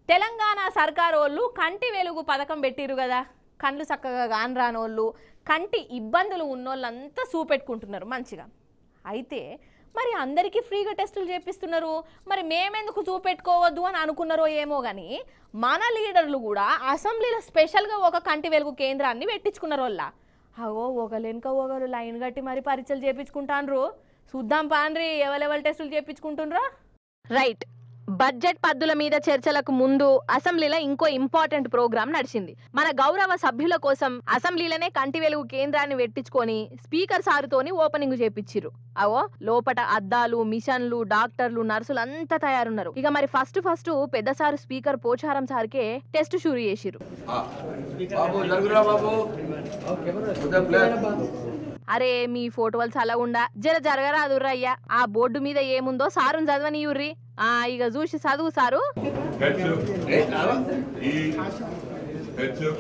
తెలంగాణ సర్కార్ వాళ్ళు కంటి వెలుగు పథకం పెట్టిరు కదా కండ్లు చక్కగా కానరానోళ్ళు కంటి ఇబ్బందులు ఉన్నోళ్ళంతా చూపెట్టుకుంటున్నారు మంచిగా అయితే మరి అందరికీ ఫ్రీగా టెస్టులు చేపిస్తున్నారు మరి మేమెందుకు చూపెట్టుకోవద్దు అని అనుకున్నారో ఏమో కానీ మన లీడర్లు కూడా అసెంబ్లీలో స్పెషల్గా ఒక కంటి వెలుగు కేంద్రాన్ని పెట్టించుకున్నారు వాళ్ళ అగో ఒకరు వెనుక ఒకరు లైన్ కట్టి మరి పరీక్షలు చేపించుకుంటాన్రు చూద్దాం పాండ్రి ఎవరెవరు టెస్టులు చేపించుకుంటుండ్రా రైట్ బడ్జెట్ పద్దుల మీద చర్చలకు ముందు అసెంబ్లీలో ఇంకో ఇంపార్టెంట్ ప్రోగ్రాం నడిచింది మన గౌరవ సభ్యుల కోసం అసెంబ్లీలోనే కంటి వెలుగు కేంద్రాన్ని పెట్టించుకొని స్పీకర్ సారుతోని ఓపెనింగ్ చేపించిర్రు అవో లోపట అద్దాలు మిషన్లు డాక్టర్లు నర్సులు అంతా తయారున్నారు ఇక మరి ఫస్ట్ ఫస్ట్ పెద్ద సారు స్పీకర్ పోచారం సార్కే టెస్ట్ షురు చేసిర్రు ఆ, బాబు జరుగురా బాబు ఉదయం ప్లేట్ అరే మీ ఫోటోలు చల్లగుండా జర జరగరాదు అయ్యా ఆ బోర్డు మీద ఏముందో సారుని చదవనియుర్రి ఆ ఇక చూసి చదువు సారు Ketchup. ఏ, రావా? ఈ ketchup.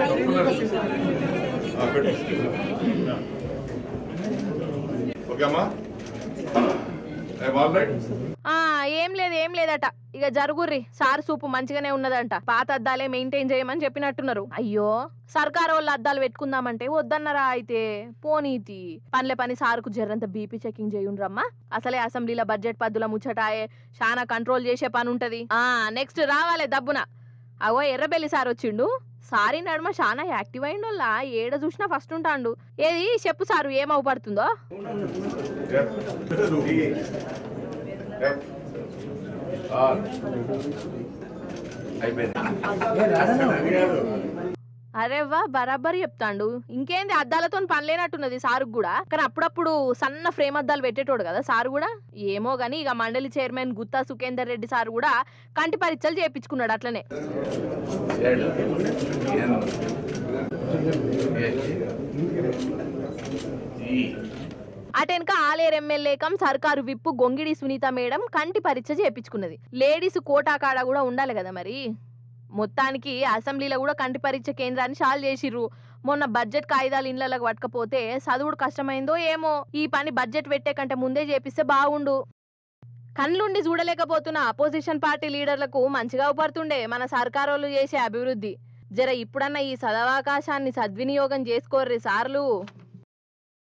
ఆ, పెట్టు. ఓకే అమ్మా ఐఎమ్ ఆల్ రైట్ ఆ ఏం లేదు ఏం లేదట ఇక జరుగుర్రి సార్ సూపు మంచిగానే ఉన్నదంట పాత అద్దాలే మెయింటైన్ చేయమని చెప్పినట్టున్నారు అయ్యో సర్కార్ వాళ్ళ అద్దాలు పెట్టుకుందామంటే వద్దన్నరా అయితే పోనీతి పనిలే పని సార్కు జర్రంత బీపీ చెకింగ్ చేయుండ్రమ్మా అసలే అసెంబ్లీలో బడ్జెట్ పద్దుల ముచ్చటాయే చాలా కంట్రోల్ చేసే పని ఉంటది ఆ నెక్స్ట్ రావాలే దబ్బున అవో ఎర్రబెల్లి సార్ వచ్చిండు సారీ నడుమ చాలా యాక్టివ్ అయిండోళ్ళ ఏడ చూసినా ఫస్ట్ ఉంటాండు ఏది చెప్పు సారు ఏం అవుపడుతుందో అయిపోయింది అరే వా బరాబర్ చెప్తాండు ఇంకేంది అద్దాలతో పని లేనట్టున్నది సారు కూడా కానీ అప్పుడప్పుడు సన్న ఫ్రేమ్ అద్దాలు పెట్టేటోడు కదా సారు కూడా ఏమో గాని ఇక మండలి చైర్మన్ గుత్తా సుఖేందర్ రెడ్డి సార్ కూడా కంటి పరీక్షలు చేయించుకున్నాడు అట్లనే ఏడు. ఏం? ఏ. ఈ. అటెనక ఆలేరు ఎమ్మెల్యే కం సర్కారు విప్పు గొంగిడి సునీత మేడం కంటి పరీక్ష చేయించుకున్నది లేడీస్ కోటా కాడ కూడా ఉండాలి కదా మరి మొత్తానికి అసెంబ్లీలో కూడా కంటి పరీక్ష కేంద్రాన్ని షాల్ చేసిర్రు మొన్న బడ్జెట్ కాయిదాలు ఇండ్లకు పట్టకపోతే చదువుడు కష్టమైందో ఏమో ఈ పని బడ్జెట్ పెట్టే కంటే ముందే చేపిస్తే బాగుండు కళ్ళుండి చూడలేకపోతున్న అపోజిషన్ పార్టీ లీడర్లకు మంచిగా ఉపడుతుండే మన సర్కారోళ్ళు చేసే అభివృద్ధి జర ఇప్పుడన్నా ఈ సదవకాశాన్ని సద్వినియోగం చేసుకోర్రి సార్లు